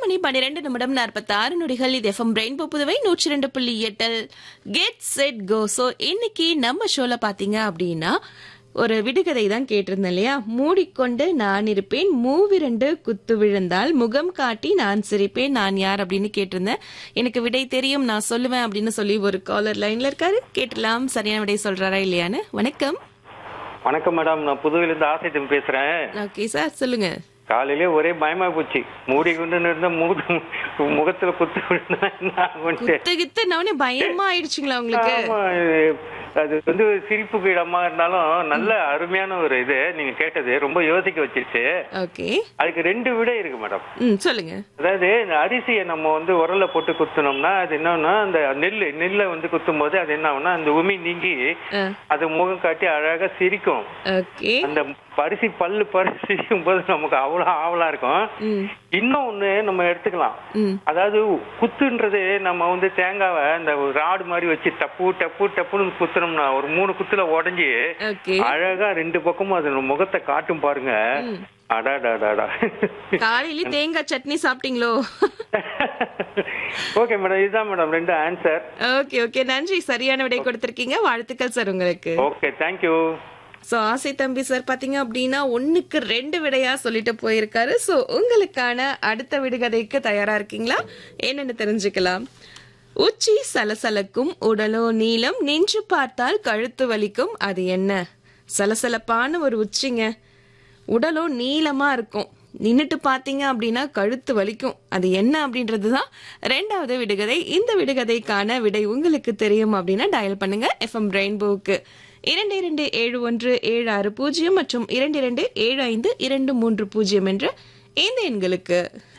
மணி பன்னிரெண்டு நிமிடம் நாற்பத்தி ஆறு நொடிகள் இது எஃப்எம் ரெயின்போ புதுவை நூற்றி ரெண்டு புள்ளி எட்டில் கெட் செட் கோ ஸோ இன்னைக்கு நம்ம ஷோல பாத்தீங்க அப்படின்னா ஒரு விடுகதை தான் கேட்டிருந்தேன் இல்லையா மூடிக்கொண்டு நான் இருப்பேன் மூவிரண்டு குத்து விழுந்தால் முகம் காட்டி நான் சிரிப்பேன் நான் யார் அப்படின்னு கேட்டிருந்தேன் எனக்கு விடை தெரியும் நான் சொல்லுவேன் அப்படின்னு சொல்லி ஒரு காலர் லைன்ல இருக்காரு கேட்டலாம் சரியான விடை சொல்றாரா இல்லையான்னு வணக்கம் வணக்கம் மேடம் நான் புதுவையிலிருந்து ஆசை தம்பி பேசுறேன் ஓகே சார் சொல்லுங்க காலையிலே ஒரே பயமா போச்சு மூடி கொண்டு இருந்த மூது முகத்துல குத்து விழுந்தா என்ன ஆகும்ட்டு குத்து கித்து நவனே பயமா ஆயிடுச்சுங்களா உங்களுக்கு ஆமா, இது- அது வந்து சிரிப்புக்கு இடமா இருந்தாலும் நல்ல அருமையான ஒரு இது நீங்க கேட்டது ரொம்ப யோசிக்க வச்சிருச்சு ஓகே அதுக்கு ரெண்டு விடை இருக்கு மேடம் ம் சொல்லுங்க அதாவது இந்த அரிசியை நம்ம வந்து உரல்ல போட்டு குத்துனோம்னா அது என்னன்னா அந்த நெல் நெல்லை வந்து குத்தும் போது அது என்ன ஆகும்னா அந்த உமி நீங்கி ஆ, அது முகம் காட்டி அழகா சிரிக்கும் ஓகே அந்த பரிசி பல்லு பரிசிக்கும் போது நமக்கு அவ்வளவு ஆவலா இருக்கும் ம் இன்னும் ஒண்ணு நம்ம எடுத்துக்கலாம் ம் அதாவது குத்துன்றது நம்ம வந்து தேங்காவை இந்த ராடு மாதிரி வச்சு டப்பு டப்பு டப்புன்னு குத்துனோம்னா ஒரு மூணு குத்துல உடைஞ்சி ஓகே அழகா ரெண்டு பக்கமும் அது முகத்தை காட்டும் பாருங்க அடாடாடாடா காலையில தேங்காய் சட்னி சாப்பிட்டீங்களோ ஓகே மேடம் இதுதான் மேடம் ரெண்டு ஆன்சர் ஓகே ஓகே நன்றி சரியான விடை கொடுத்திருக்கீங்க வாழ்த்துக்கள் சார் உங்களுக்கு ஓகே தேங்க்யூ சோ ஆசை தம்பி சார் பாத்தீங்க அப்படின்னா ஒண்ணுக்கு ரெண்டு விடையா சொல்லிட்டு போயிருக்காரு சோ உங்களுக்கான அடுத்த விடுகதைக்கு தயாரா இருக்கீங்களா என்னன்னு தெரிஞ்சுக்கலாம் உச்சி சலசலக்கும் உடலோ நீளம் நின்று பார்த்தால் கழுத்து வலிக்கும் அது என்ன சலசலப்பான ஒரு உச்சிங்க உடலோ நீளமா இருக்கும் நின்னுட்டு பாத்தீங்க அப்படின்னா கழுத்து வலிக்கும் அது என்ன அப்படின்றது தான் ரெண்டாவது விடுகதை இந்த விடுகதைக்கான விடை உங்களுக்கு தெரியும் அப்படின்னா டயல் பண்ணுங்க எஃப்எம் ரெயின்போவுக்கு இரண்டு இரண்டு ஏழு ஒன்று ஏழு ஆறு பூஜ்ஜியம் மற்றும் இரண்டு இரண்டு ஏழு ஐந்து இரண்டு மூன்று பூஜ்ஜியம் என்ற இந்த எண்களுக்கு